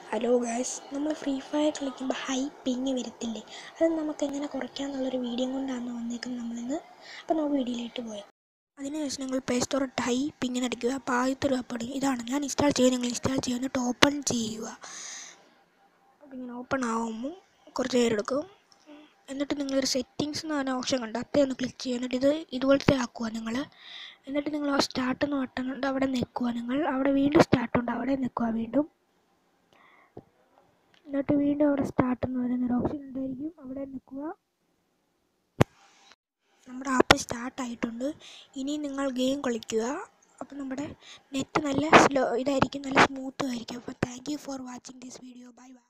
hello guys നമ്മൾ free fire കളിക്കുമ്പോൾ high ping വരത്തില്ലേ അത് നമുക്ക് എങ്ങനെ കുറയ്ക്കാമെന്നുള്ളൊരു വീഡിയോ കൊണ്ടാണ് വന്നേക്കുന്നത് നമ്മളിന്ന് അപ്പോൾ നമുക്ക് വീഡിയോയിലേക്ക് പോയാൽ അതിനുശേഷം നിങ്ങൾ പ്ലേ സ്റ്റോർ ഇട്ട് ഹൈ പിങ്ങിന് അടിക്കുക അപ്പോൾ ആദ്യത്തെ ഒരു ആപ്പ് ഇതാണ് ഞാൻ ഇൻസ്റ്റാൾ ചെയ്യുക നിങ്ങൾ ഇൻസ്റ്റാൾ ചെയ്യുക എന്നിട്ട് ഓപ്പൺ ചെയ്യുക അപ്പോൾ ഇങ്ങനെ ഓപ്പൺ ആകുമ്പോൾ കുറച്ച് നേരം എടുക്കും എന്നിട്ട് നിങ്ങളൊരു സെറ്റിങ്സ് എന്ന് പറഞ്ഞ ഓപ്ഷൻ കണ്ട് അത്തേ ഒന്ന് ക്ലിക്ക് ചെയ്യുക എന്നിട്ട് ഇത് ഇതുപോലത്തെ ആക്കുക നിങ്ങൾ എന്നിട്ട് നിങ്ങൾ ആ സ്റ്റാർട്ട് എന്ന് ബട്ടൺ ഉണ്ട് അവിടെ നിൽക്കുക നിങ്ങൾ അവിടെ വീണ്ടും സ്റ്റാർട്ട് ഉണ്ട് അവിടെ നിൽക്കുക വീണ്ടും എന്നിട്ട് വീണ്ടും അവിടെ സ്റ്റാർട്ട് എന്ന് പറയുന്നൊരു ഓപ്ഷൻ ഉണ്ടായിരിക്കും അവിടെ നിൽക്കുക നമ്മുടെ ആപ്പ് സ്റ്റാർട്ട് ആയിട്ടുണ്ട് ഇനി നിങ്ങൾ ഗെയിം കളിക്കുക അപ്പോൾ നമ്മുടെ നെറ്റ് നല്ല സ്ലോ ഇതായിരിക്കും നല്ല സ്മൂത്തും ആയിരിക്കും അപ്പോൾ thank you for watching this video bye by